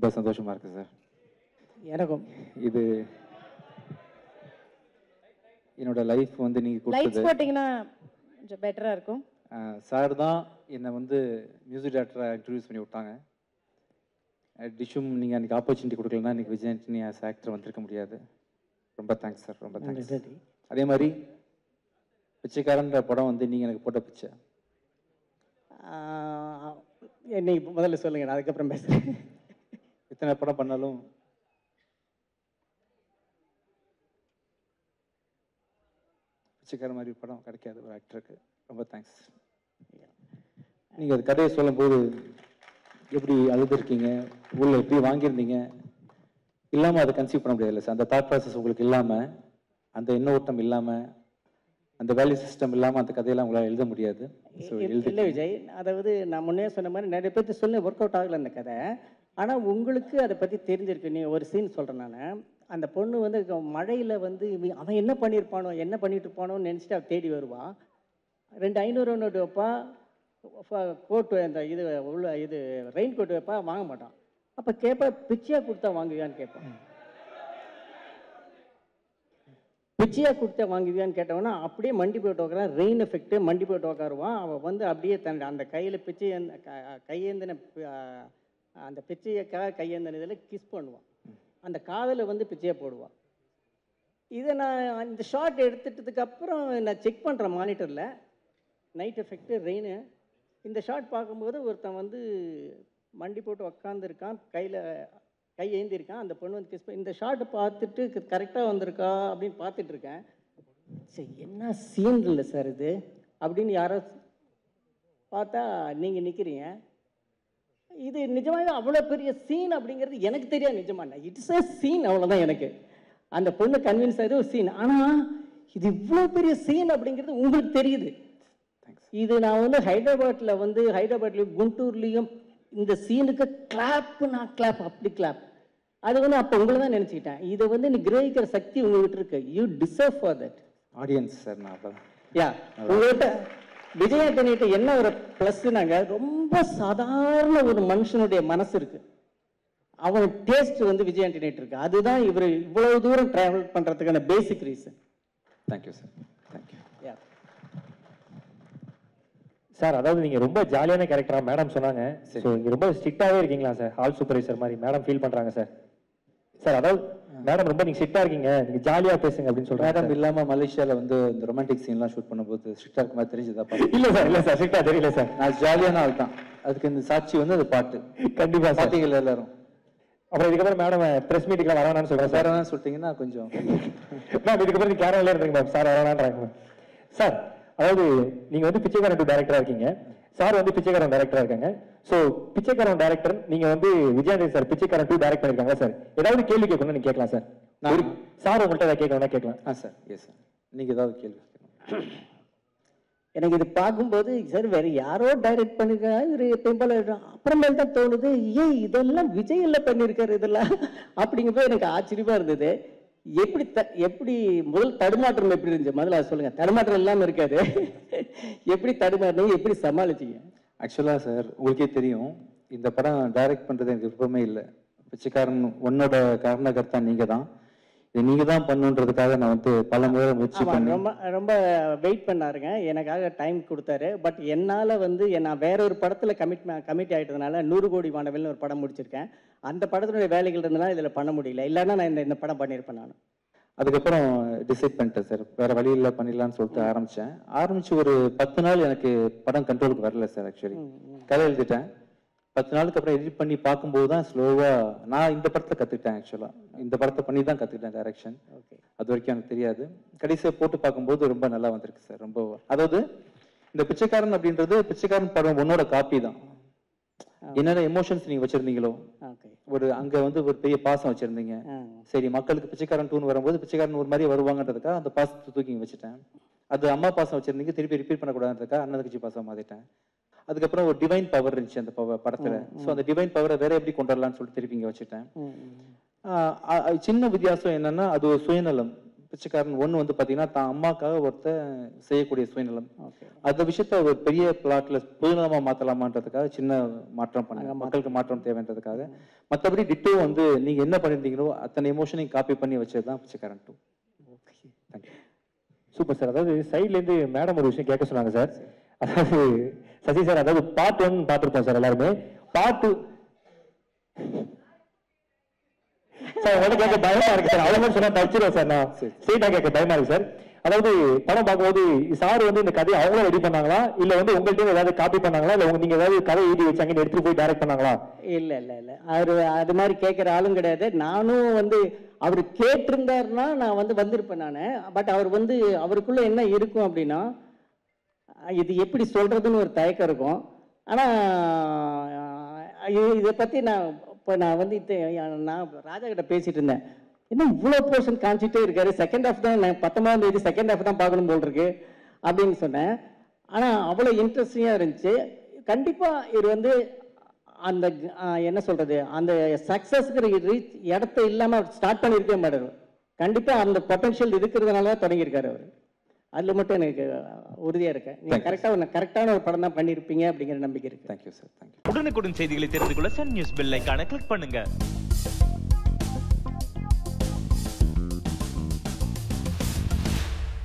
ரொம்ப சந்தோஷமா இருக்கு சார் எனக்கும் இது என்னோட லைஃப் வந்து நீங்க லைட்ஸ் கொடுத்தது போட்டிங்கன்னா கொஞ்சம் பெட்டரா இருக்கும் சார் தான் என்னை வந்து மியூசிக் டேரக்டராக இன்ட்ரடியூஸ் பண்ணி விட்டாங்க டிஷ்ஷும் நீங்கள் அன்றைக்கி ஆப்பர்ச்சுனிட்டி கொடுக்கலன்னா இன்றைக்கி விஜய் ஆண்டனி ஆஸ் ஆக்டர் வந்திருக்க முடியாது ரொம்ப தேங்க்ஸ் சார் ரொம்ப தேங்க்ஸ் நன்றி. அதே மாதிரி பிச்சைக்காரன்ற படம் வந்து நீங்கள் எனக்கு போட்ட பிச்சை ஆஹ், இன்னைக்கு முதல்ல சொல்லுங்க நான் அதுக்கப்புறம் பேசுறேன் இத்தனை படம் பண்ணாலும் பிச்சைக்கார மாதிரி படம் கிடைக்காது ஒரு ஆக்டருக்கு ரொம்ப தேங்க்ஸ் நீங்கள் அது கதையை சொல்லும்போது எப்படி அழுதுருக்கீங்க உள்ள எப்படி வாங்கியிருந்தீங்க இல்லாமல் அதை கன்சீவ் பண்ண முடியாதுல்ல சார் அந்த தாட் ப்ராசஸ் உங்களுக்கு இல்லாமல் அந்த எண்ண ஓட்டம் இல்லாமல் அந்த வேல்யூ சிஸ்டம் இல்லாமல் அந்த கதையெல்லாம் உங்களால் எழுத முடியாது ஸோ எழுதி இல்லை விஜய் அதாவது நான் முன்னே சொன்ன மாதிரி நிறைய பேர்த்து சொல்லி ஒர்க் அவுட் ஆகல அந்த கதை ஆனால் உங்களுக்கு அதை பற்றி தெரிஞ்சிருக்கு நீ ஒரு சீன் சொல்கிறேன் நான் அந்த பொண்ணு வந்து மழையில் வந்து இவன் அவன் என்ன பண்ணியிருப்பானோ என்ன பண்ணிட்டு இருப்பானோன்னு நினச்சிட்டு அவ தேடி வருவான் ரெண்டு ஐநூறு நோட்டு வைப்பா கோட்டு அந்த இது உள்ள இது ரெயின் கோட் வைப்பா வாங்க மாட்டான் அப்போ கேட்பா பிச்சையாக கொடுத்தா வாங்குவியான்னு கேட்பான் பிச்சையா கொடுத்தா வாங்குவியான்னு கேட்டவனா அப்படியே மண்டி போட்டு உட்காரான் ரெயின் எஃபெக்ட்டு மண்டி போட்டு உட்காருவான் அவன் வந்து அப்படியே தன் அந்த கையில் பிச்சை ஏந்த- க- கையேந்தின பி- ஆஹ் அந்த பிச்சையக்காக கையேந்தின இதில் கிஸ் பண்ணுவான் அந்த காதில் வந்து பிச்சையை போடுவான் இதை நான் இந்த ஷாட் எடுத்துட்டதுக்கு அப்புறம் நான் செக் பண்ணுறேன் மானிட்டரில் நைட் எஃபெக்ட்டு ரெயின் இந்த ஷாட் பார்க்கும்போது ஒருத்தன் வந்து மண்டி போட்டு உக்காந்துருக்கான் கையில் கை ஏந்திருக்கான் அந்த பொண்ணு வந்து கிஸ் இந்த ஷாட்டை பார்த்துட்டு கரெக்டாக வந்திருக்கா அப்படின்னு பார்த்துட்டு இருக்கேன் சரி என்ன சீன் இல்லை சார் இது அப்படின்னு யாரோ பார்த்தா நீங்கள் நிற்கிறீங்க இது நிஜமாவே அவ்வளோ பெரிய சீன் அப்படிங்கிறது எனக்கு தெரியாது நிஜமான இட்ஸ் a சீன் அவ்வளோதான் எனக்கு அந்த பொண்ணு கன்வின்ஸ் ஆகுது ஒரு சீன் ஆனால் இது இவ்வளோ பெரிய சீன் அப்படிங்கிறது உங்களுக்கு தெரியுது இது நான் வந்து ஹைதராபாத்தில் வந்து ஹைதராபாத்லேயும் குண்டூர்லேயும் இந்த சீனுக்கு கிளாப் நான் கிளாப் அப்படி கிளாப் அது வந்து அப்போ உங்களை தான் நினச்சிக்கிட்டேன் இதை வந்து நீ கிரகிக்கிற சக்தி உங்ககிட்ட இருக்கு you deserve for that audience sir நான் அவ்வளோதான் யா உங்ககிட்ட விஜயாண்டனிட்ட என்ன ஒரு ப்ளஸ்னாங்க ரொம்ப சாதாரண ஒரு மனுஷனுடைய மனசு இருக்கு அவன் டேஸ்ட் வந்து விஜயாண்டனிட்டு இருக்கு அதுதான் இவர் இவ்வளவு தூரம் டிராவல் பண்றதுக்கான basic reason thank you sir thank you யா சார் அதாவது நீங்க ரொம்ப ஜாலியான கேரக்டரா மேடம் சொன்னாங்க ஸோ நீங்க ரொம்ப ஸ்ட்ரிக்டாவே இருக்கீங்களா சார் ஹால் சூப்பர்வைசர் மாதிரி மேடம் ஃபீல் பண்றாங்க சார் சார் அதாவது மேடம் ரொம்ப நீங்க ஸ்ட்ரிக்டா இருக்கீங்க நீங்க ஜாலியா பேசுங்க அப்படின்னு சொல்றாங்க மேடம் இல்லாம மலேசியால வந்து இந்த ரொமான்டிக் சீன்லாம் ஷூட் பண்ணும்போது ஸ்ட்ரிக்டா இருக்க மாதிரி தெரிஞ்சதா பாட்டு இல்ல சார் இல்ல சார் ஸ்ட்ரிக்டா தெரியல சார் நான் ஜாலியான ஆள் தான் அதுக்கு இந்த சாட்சி வந்து அது பாட்டு கண்டிப்பா சார் பாத்தீங்களா எல்லாரும் அப்புறம் இதுக்கப்புறம் மேடம் பிரஸ் மீட்டுக்குலாம் வரானான்னு சொல்றேன் வேற சார் என்ன சொல்லிட்டீங்கன்னா கொஞ்சம் மேம் இதுக்கப்புறம் நீங்க கேரளால இருந்தீங்க மேம் சார் வரானான்றாங்க மேம் சார் அதாவது நீங்க வந்து பிச்சைக்காரன் டூ டேரக்டரா இருக்கீங்க சார் வந்து பிச்சைக்காரன் டேரக்டரா இருக்காங்க சோ பிச்சைக்காரன் டேரக்டர் நீங்க வந்து Vijayanand sir Pichaikkaran two direct பண்ணிருக்காங்க சார் ஏதாவது கேள்வி கேட்கணும் நீங்க கேட்கலாம் சார் நான் சார் உங்கள்கிட்ட ஏதாவது கேட்கணும்னா கேட்கலாம் ஆ சார் எஸ் சார் நீங்க ஏதாவது கேள்வி கேட்கணும் எனக்கு இது பார்க்கும்போது சரி வேற யாரோ டைரக்ட் பண்ணிருக்காங்க இவர் எப்பயும் போல அப்புறமேல் தான் தோணுது ஏய் இதெல்லாம் விஜய் எல்லாம் பண்ணியிருக்காரு இதெல்லாம் அப்படிங்கும்போது எனக்கு ஆச்சரியமா இருந்தது எப்படி த எப்படி முதல் தடுமாற்றம் எப்படி இருந்துச்சு முதல்ல அதை சொல்லுங்க தடுமாற்றம் இல்லாம இருக்காது எப்படி தடுமாறினீங்க எப்படி சமாளிச்சீங்க ஆக்சுவலாக சார் உங்களுக்கே தெரியும் இந்த படம் டைரக்ட் பண்ணுறது எனக்கு விருப்பமே இல்லை பிச்சைக்காரன் உன்னோட காரணகர்த்தா நீங்கள் தான் இது நீங்கள் தான் பண்ணுன்றதுக்காக நான் வந்து பல முறை முயற்சி ஆமா பண்ணி ரொம்ப ரொம்ப வெயிட் பண்ணாருங்க எனக்காக டைம் கொடுத்தாரு பட் என்னால வந்து நான் வேற ஒரு படத்துல கமிட் கமிட் ஆயிட்டதுனால நூறு கோடி வானவில்னு ஒரு படம் முடிச்சிருக்கேன் அந்த படத்தினுடைய வேலைகள் இருந்தனால இதுல பண்ண முடியல இல்லைன்னா நான் இந்த இந்த படம் பண்ணியிருப்பேன் நான் அதுக்கப்புறம் டிசைட் பண்ணிட்டேன் சார் வேற வழி இல்லை பண்ணிடலாம்னு சொல்லிட்டு ஆரம்பிச்சேன் ஆரம்பிச்சு ஒரு பத்து நாள் எனக்கு படம் கண்ட்ரோலுக்கு வரல சார் ஆக்சுவலி கதை எழுதிட்டேன் பத்து நாளுக்கு அப்புறம் எடிட் பண்ணி பார்க்கும்போது தான் ஸ்லோவா நான் இந்த படத்தை கத்துக்கிட்டேன் ஆக்சுவலா இந்த படத்தை பண்ணி தான் கத்துக்கிட்டேன் டைரக்ஷன் ஓகே அது வரைக்கும் எனக்கு தெரியாது கடைசியா போட்டு பார்க்கும்போது ரொம்ப நல்லா வந்திருக்கு சார் ரொம்ப அதாவது இந்த பிச்சைக்காரன் அப்படின்றது பிச்சைக்காரன் படம் உன்னோட காப்பி தான் என்னென்ன எமோஷன்ஸ் நீங்க வச்சிருந்தீங்களோ ஓகே ஒரு அங்க வந்து ஒரு பெரிய பாசம் வச்சிருந்தீங்க சரி மக்களுக்கு பிச்சைக்காரன் டூன் வரும்போது பிச்சைக்காரன் ஒரு மாதிரி வருவாங்கன்றதுக்காக அந்த பாசத்தை தூக்கி இங்க வச்சுட்டேன் அது அம்மா பாசம் வச்சிருந்தீங்க திருப்பி ரிப்பீட் பண்ணக்கூடாதுன்றதுக்காக அண்ணன் தங்கச்சி பாசம் மாத்திட்டேன் அதுக்கப்புறம் ஒரு டிவைன் பவர் இருந்துச்சு அந்த பவ- படத்துல சோ அந்த டிவைன் பவரை வேற எப்படி கொண்டு வரலாம்னு சொல்லிட்டு திருப்பி இங்க வச்சுட்டேன் ஆஹ் அ- அ- சின்ன வித்தியாசம் என்னன்னா அது ஒரு சுயநலம் பிச்சைக்காரன் ஒன்று வந்து பார்த்தீங்கன்னா தான் அம்மாக்காக ஒருத்தன் செய்யக்கூடிய சுயநலம் ஓகே அந்த விஷயத்த ஒரு பெரிய பிளாட்ல பொதுநலமா மாத்தலாமான்றதுக்காக சின்ன மாற்றம் பண்ணாங்க மக்களுக்கு மாற்றம் தேவைன்றதுக்காக மற்றபடி டிட்டோ வந்து நீங்க என்ன பண்ணியிருந்தீங்களோ அத்தனை எமோஷனையும் காப்பி பண்ணி வச்சது தான் Pichaikkaran two okay thank you super sir அதாவது சைட்ல இருந்து மேடம் ஒரு விஷயம் கேட்க சொன்னாங்க சார் அதாவது சசி சார் அதாவது பார்ட் ஒன் பார்த்துருப்போம் சார் எல்லாருமே பார்ட் டூ சார் உங்கள்ட்ட கேட்க பயமா இருக்கு சார் அவங்க சொன்னா தச்சிருவேன் சார் நான் ஸ்ட்ரெயிட்டா கேட்க பயமா இருக்கு சார் அதாவது படம் பார்க்கும்போது சார் வந்து இந்த கதையை அவங்களும் ரெடி பண்ணாங்களா இல்ல வந்து உங்கள்ட்ட ஏதாவது காப்பி பண்ணாங்களா இல்ல உங்க- நீங்க ஏதாவது கதை எழுதி வச்சாங்க எடுத்துட்டு போய் டைரக்ட் பண்ணாங்களா இல்ல இல்ல இல்ல அவர் அது மாதிரி கேட்குற ஆளும் கிடையாது நானும் வந்து அவர் கேட்டிருந்தாருன்னா நான் வந்து வந்திருப்பேன் நான் பட் அவர் வந்து அவருக்குள்ள என்ன இருக்கும் அப்படின்னா இது எப்படி சொல்றதுன்னு ஒரு தயக்கம் இருக்கும் ஆனா இது- இதை பத்தி நான் இப்போ நான் வந்து இத்த- நான் ராஜா கிட்ட பேசிட்டு இருந்தேன் என்ன இவ்வளோ போர்ஷன் காமிச்சிட்டே இருக்காரு செகண்ட் ஹாஃப் தான் நான் பத்தொன்பதாம் தேதி செகண்ட் ஹாஃப் தான் பார்க்கணும் போல் இருக்கு அப்படின்னு சொன்னேன் ஆனா அவ்வளோ இன்ட்ரெஸ்டிங்காக இருந்துச்சு கண்டிப்பா இது வந்து அந்த ஆஹ், என்ன சொல்றது அந்த சக்சஸ்க்கு ரீச் இடத்த இல்லாம ஸ்டார்ட் பண்ணியிருக்கவே மாட்டார் கண்டிப்பா அந்த பொட்டன்ஷியல் இருக்கிறதுனால தான் தொடங்கியிருக்காரு அவர் அதுல மட்டும் எனக்கு உறுதியா இருக்கேன் நீங்க கரெக்டா கரெக்டான ஒரு படம் தான் பண்ணியிருப்பீங்க அப்படிங்கிற நம்பிக்கை இருக்கு தேங்க்யூ சார் தேங்க்யூ உடனுக்குடன் செய்திகளை தெரிந்து கொள்ள சன் நியூஸ் பெல் ஐகானை கிளிக் பண்ணுங்க